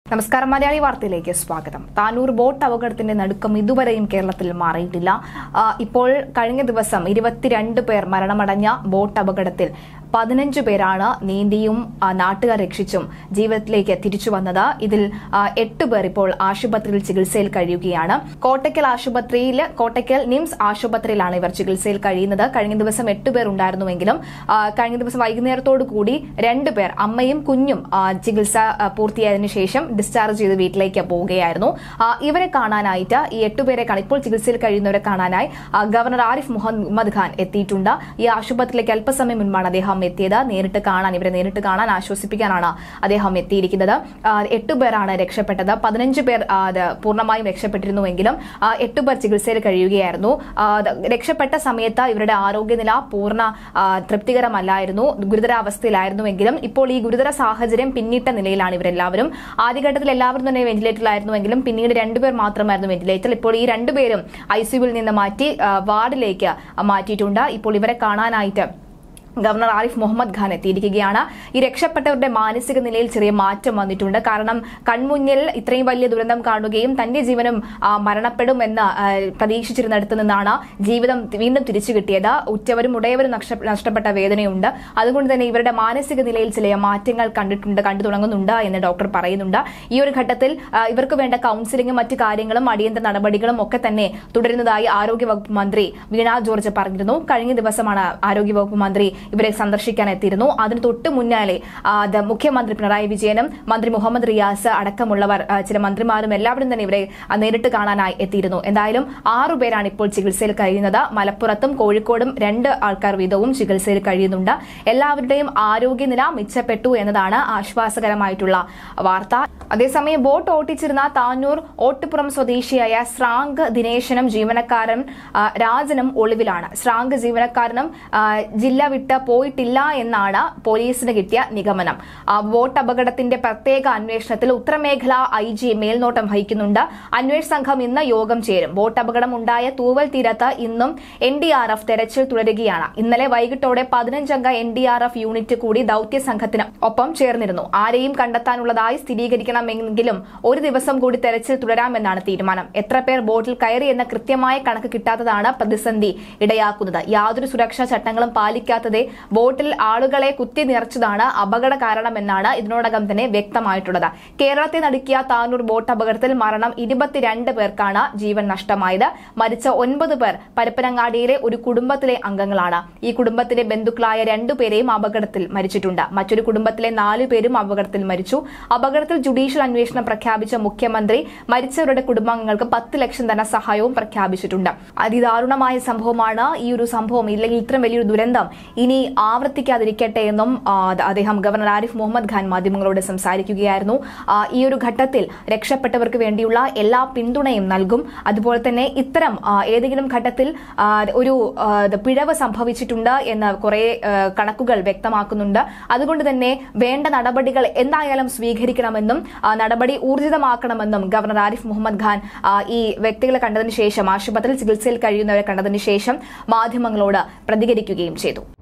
നമസ്കാരം മലയാളി വാർത്തയിലേക്ക് സ്വാഗതം താനൂർ ബോട്ട് അപകടത്തിന്റെ നടുക്കം ഇതുവരെയും കേരളത്തിൽ മാറിയിട്ടില്ല ആ, ഇപ്പോൾ കഴിഞ്ഞ ദിവസം ഇരുപത്തിരണ്ട് പേർ മരണമടഞ്ഞ ബോട്ട് അപകടത്തിൽ പതിനഞ്ച് പേരാണ് നീന്തിയും ആ, നാട്ടുകാർ രക്ഷിച്ചും ജീവിതത്തിലേക്ക് തിരിച്ചു വന്നത് ഇതിൽ ആ, എട്ട് പേർ ഇപ്പോൾ ആശുപത്രിയിൽ ചികിത്സയിൽ കഴിയുകയാണ് കോട്ടയ്ക്കൽ ആശുപത്രിയിൽ കോട്ടയ്ക്കൽ നിംസ് ആശുപത്രിയിലാണ് ഇവർ ചികിത്സയിൽ കഴിയുന്നത് കഴിഞ്ഞ ദിവസം എട്ട് പേർ ഉണ്ടായിരുന്നുവെങ്കിലും ആ, കഴിഞ്ഞ ദിവസം വൈകുന്നേരത്തോടു കൂടി രണ്ട് പേർ അമ്മയും കുഞ്ഞും ആ, ചികിത്സ ആ, പൂർത്തിയായതിനു ശേഷം ഡിസ്ചാർജ് ചെയ്ത് വീട്ടിലേക്ക് പോവുകയായിരുന്നു ആ, ഇവരെ കാണാനായിട്ട് ഈ എട്ടുപേരെ കാണാൻ ഇപ്പോൾ ചികിത്സയിൽ കഴിയുന്നവരെ കാണാനായി ആ, ഗവർണർ ആരിഫ് മുഹമ്മദ് ഖാൻ എത്തിയിട്ടുണ്ട് ഈ ആശുപത്രിയിലേക്ക് അല്പസമയം മുൻപാണ് അദ്ദേഹം എത്തിയത് നേരിട്ട് കാണാൻ ഇവരെ നേരിട്ട് കാണാൻ ആശ്വസിപ്പിക്കാനാണ് അദ്ദേഹം എത്തിയിരിക്കുന്നത് ആ, എട്ടുപേരാണ് രക്ഷപ്പെട്ടത് പതിനഞ്ച് പേർ ആ, അത് പൂർണ്ണമായും രക്ഷപ്പെട്ടിരുന്നുവെങ്കിലും ആ, എട്ടുപേർ ചികിത്സയിൽ കഴിയുകയായിരുന്നു ആ, അത് രക്ഷപ്പെട്ട സമയത്ത് ഇവരുടെ ആരോഗ്യനില പൂർണ്ണ ആ, തൃപ്തികരമല്ലായിരുന്നു ഗുരുതരാവസ്ഥയിലായിരുന്നുവെങ്കിലും ഇപ്പോൾ ഈ ഗുരുതര സാഹചര്യം പിന്നിട്ട നിലയിലാണ് ഇവരെല്ലാവരും ആദ്യഘട്ടത്തിൽ എല്ലാവരും തന്നെ വെന്റിലേറ്ററിലായിരുന്നുവെങ്കിലും പിന്നീട് രണ്ടുപേർ മാത്രമായിരുന്നു വെന്റിലേറ്ററിൽ ഇപ്പോൾ ഈ രണ്ടുപേരും ഐ സിയുവിൽ നിന്ന് മാറ്റി ആ, വാർഡിലേക്ക് മാറ്റിയിട്ടുണ്ട് ഇപ്പോൾ ഇവരെ കാണാനായിട്ട് ഗവർണർ ആരിഫ് മുഹമ്മദ് ഖാൻ എത്തിയിരിക്കുകയാണ് ഈ രക്ഷപ്പെട്ടവരുടെ മാനസിക നിലയിൽ ചെറിയ മാറ്റം വന്നിട്ടുണ്ട് കാരണം കൺമുന്നിൽ ഇത്രയും വലിയ ദുരന്തം കാണുകയും തന്റെ ജീവനും ആ, മരണപ്പെടുമെന്ന് ആ, പ്രതീക്ഷിച്ചിരുന്നിടത്ത് നിന്നാണ് ജീവിതം വീണ്ടും തിരിച്ചു കിട്ടിയത് ഉറ്റവരും ഉടയവരും നഷ്ട- നഷ്ടപ്പെട്ട വേദനയുണ്ട് അതുകൊണ്ട് തന്നെ ഇവരുടെ മാനസിക നിലയിൽ ചില മാറ്റങ്ങൾ കണ്ടിട്ടുണ്ട് കണ്ടു തുടങ്ങുന്നുണ്ട് എന്ന് ഡോക്ടർ പറയുന്നുണ്ട് ഈ ഒരു ഘട്ടത്തിൽ ആ, ഇവർക്ക് വേണ്ട കൌൺസിലിംഗും മറ്റു കാര്യങ്ങളും അടിയന്തര നടപടികളും ഒക്കെ തന്നെ തുടരുന്നതായി ആരോഗ്യവകുപ്പ് മന്ത്രി വീണ ജോർജ് പറഞ്ഞിരുന്നു കഴിഞ്ഞ ദിവസമാണ് ആരോഗ്യവകുപ്പ് മന്ത്രി ഇവരെ സന്ദർശിക്കാൻ എത്തിയിരുന്നു അതിന് തൊട്ട് മുന്നാലെ ആ, അത് മുഖ്യമന്ത്രി പിണറായി വിജയനും മന്ത്രി മുഹമ്മദ് റിയാസ് അടക്കമുള്ളവർ ആ, ചില മന്ത്രിമാരും എല്ലാവരും തന്നെ ഇവരെ ആ, നേരിട്ട് കാണാനായി എത്തിയിരുന്നു എന്തായാലും ആറുപേരാണ് ഇപ്പോൾ ചികിത്സയിൽ കഴിയുന്നത് മലപ്പുറത്തും കോഴിക്കോടും രണ്ട് ആൾക്കാർ വീതവും ചികിത്സയിൽ കഴിയുന്നുണ്ട് എല്ലാവരുടെയും ആരോഗ്യനില മെച്ചപ്പെട്ടു എന്നതാണ് ആശ്വാസകരമായിട്ടുള്ള വാർത്ത അതേസമയം ബോട്ട് ഓട്ടിച്ചിരുന്ന താനൂർ ഓട്ടുപുറം സ്വദേശിയായ സ്രാങ്ക് ദിനേശനും ജീവനക്കാരൻ ആ, രാജനും ഒളിവിലാണ് സ്രാങ്ക് ജീവനക്കാരനും ആ, ജില്ല വിട്ട് പോയിട്ടില്ല എന്നാണ് പോലീസിന് കിട്ടിയ നിഗമനം ആ, ബോട്ട് അപകടത്തിന്റെ പ്രത്യേക അന്വേഷണത്തിൽ ഉത്തരമേഖല ഐ ജി മേൽനോട്ടം വഹിക്കുന്നുണ്ട് അന്വേഷണ സംഘം ഇന്ന് യോഗം ചേരും ബോട്ട് അപകടം ഉണ്ടായ തൂവൽ തീരത്ത് ഇന്നും എൻ ഡി ആർ എഫ് തെരച്ചിൽ തുടരുകയാണ് ഇന്നലെ വൈകിട്ടോടെ പതിനഞ്ചംഗ N D R F unit കൂടി ദൌത്യ സംഘത്തിന് ഒപ്പം ചേർന്നിരുന്നു ആരെയും കണ്ടെത്താനുള്ളതായി സ്ഥിരീകരിക്കണമെങ്കിലും ഒരു ദിവസം കൂടി തെരച്ചിൽ തുടരാമെന്നാണ് തീരുമാനം എത്ര പേർ ബോട്ടിൽ കയറി എന്ന കൃത്യമായ കണക്ക് കിട്ടാത്തതാണ് പ്രതിസന്ധി ഇടയാക്കുന്നത് യാതൊരു സുരക്ഷാ ചട്ടങ്ങളും പാലിക്കാത്തതേ ബോട്ടിൽ ആളുകളെ കുത്തി നിറച്ചതാണ് അപകട കാരണമെന്നാണ് ഇതിനോടകം തന്നെ വ്യക്തമായിട്ടുള്ളത് കേരളത്തെ നടുക്കിയ താനൂർ ബോട്ട് അപകടത്തിൽ മരണം ഇരുപത്തിരണ്ട് പേർക്കാണ് ജീവൻ നഷ്ടമായത് മരിച്ച ഒൻപത് പേർ പരപ്പനങ്ങാടിയിലെ ഒരു കുടുംബത്തിലെ അംഗങ്ങളാണ് ഈ കുടുംബത്തിലെ ബന്ധുക്കളായ രണ്ടുപേരെയും അപകടത്തിൽ മരിച്ചിട്ടുണ്ട് മറ്റൊരു കുടുംബത്തിലെ നാലു പേരും അപകടത്തിൽ മരിച്ചു അപകടത്തിൽ ജുഡീഷ്യൽ അന്വേഷണം പ്രഖ്യാപിച്ച മുഖ്യമന്ത്രി മരിച്ചവരുടെ കുടുംബാംഗങ്ങൾക്ക് പത്ത് ലക്ഷം ധനസഹായവും പ്രഖ്യാപിച്ചിട്ടുണ്ട് അതിദാരുണമായ സംഭവമാണ് ഈ ഒരു സംഭവം ഇല്ലെങ്കിൽ ഇത്രയും വലിയൊരു ദുരന്തം ഇനി ആവർത്തിക്കാതിരിക്കട്ടെ എന്നും ആ, അദ്ദേഹം ഗവർണർ ആരിഫ് മുഹമ്മദ് ഖാൻ മാധ്യമങ്ങളോട് സംസാരിക്കുകയായിരുന്നു ആ, ഈ ഒരു ഘട്ടത്തിൽ രക്ഷപ്പെട്ടവർക്ക് വേണ്ടിയുള്ള എല്ലാ പിന്തുണയും നൽകും അതുപോലെ തന്നെ ഇത്തരം ആ, ഏതെങ്കിലും ഘട്ടത്തിൽ ആ, ഒരു ആ, ഇത് പിഴവ് സംഭവിച്ചിട്ടുണ്ട് എന്ന് കുറെ ആ, കണക്കുകൾ വ്യക്തമാക്കുന്നുണ്ട് അതുകൊണ്ട് തന്നെ വേണ്ട നടപടികൾ എന്തായാലും സ്വീകരിക്കണമെന്നും ആ, നടപടി ഊർജിതമാക്കണമെന്നും ഗവർണർ ആരിഫ് മുഹമ്മദ് ഖാൻ ആ, ഈ വ്യക്തികളെ കണ്ടതിന് ശേഷം ആശുപത്രിയിൽ ചികിത്സയിൽ കഴിയുന്നവരെ കണ്ടതിന് ശേഷം മാധ്യമങ്ങളോട് പ്രതികരിക്കുകയും ചെയ്തു